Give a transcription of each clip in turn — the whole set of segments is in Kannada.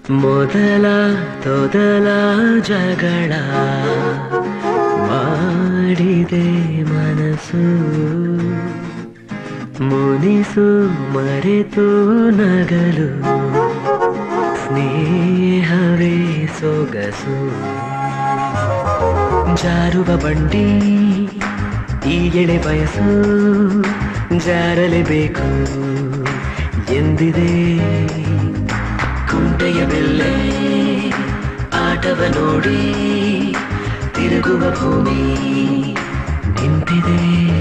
ಮೊದಲ ತೊದಲ ಜಗಳ ಮಾಡಿದೆ ಮನಸ್ಸು ಮುನಿಸು ಮರೆತು ನಗಲು ಸ್ನೇಹವೇ ಸೊಗಸು ಜಾರುವ ಬಂಡಿ ಈ ಎಳೆ ಬಯಸು ಜಾರಲೇಬೇಕು ಎಂದಿದೆ ಕುಂಟೆಯ ಬೆಲ್ಲೆ ಆಟವ ನೋಡಿ ತಿರುಗುವ ಭೂಮಿ ನಿಂತಿದೆ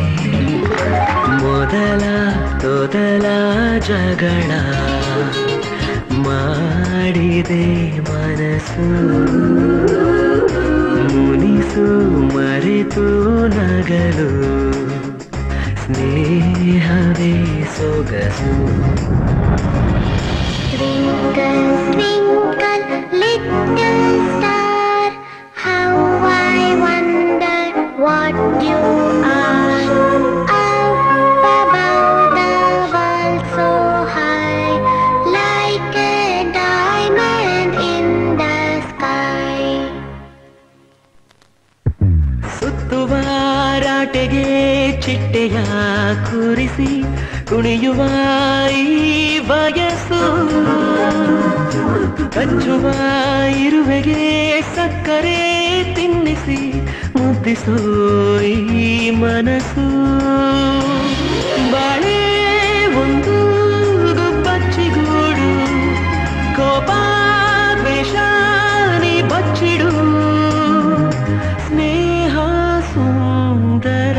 ಮೊದಲ ತೊದಲ ಜಗಳ ಮಾಡಿದೆ ಮನಸ್ಸು ಮುನಿಸು ಮರೆತು ನಗಲು ಸ್ನೇಹವೇ ಸೊಗಸು Twinkle, twinkle, little star, how I wonder what you are. Up above the world so high, like a diamond in the sky. ಸುತ್ತುವ ರಾಟೆಗೆ ಚಿಟ್ಟೆಯ ಕೂರಿಸಿ ಕುಣಿಯುವ ಈ ವಯಸ್ಸು ಕಚ್ಚುವ ಇರುವೆಗೆ ಸಕ್ಕರೆ ತಿನ್ನಿಸಿ ಮುದ್ದಿಸೋ ಈ ಮನಸ್ಸು ಬಾಳೆ ಒಂದು ಬಚ್ಚಿಗೂಡು ಕೋಪ ದ್ವೇಷ ನೀ ಬಚ್ಚಿಡು ಸ್ನೇಹ ಸುಂದರ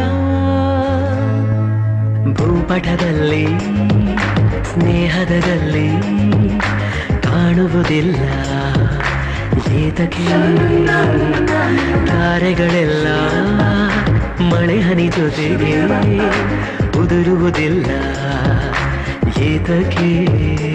ಭೂಪಟದಲ್ಲಿ ಸ್ನೇಹದಲ್ಲಿ ಕಾಣುವುದಿಲ್ಲ ಏತಕ್ಕೆ ತಾರೆಗಳೆಲ್ಲ ಮಳೆ ಹನಿ ಜೊತೆಗೆ ಉದುರುವುದಿಲ್ಲ ಏತಕ್ಕೆ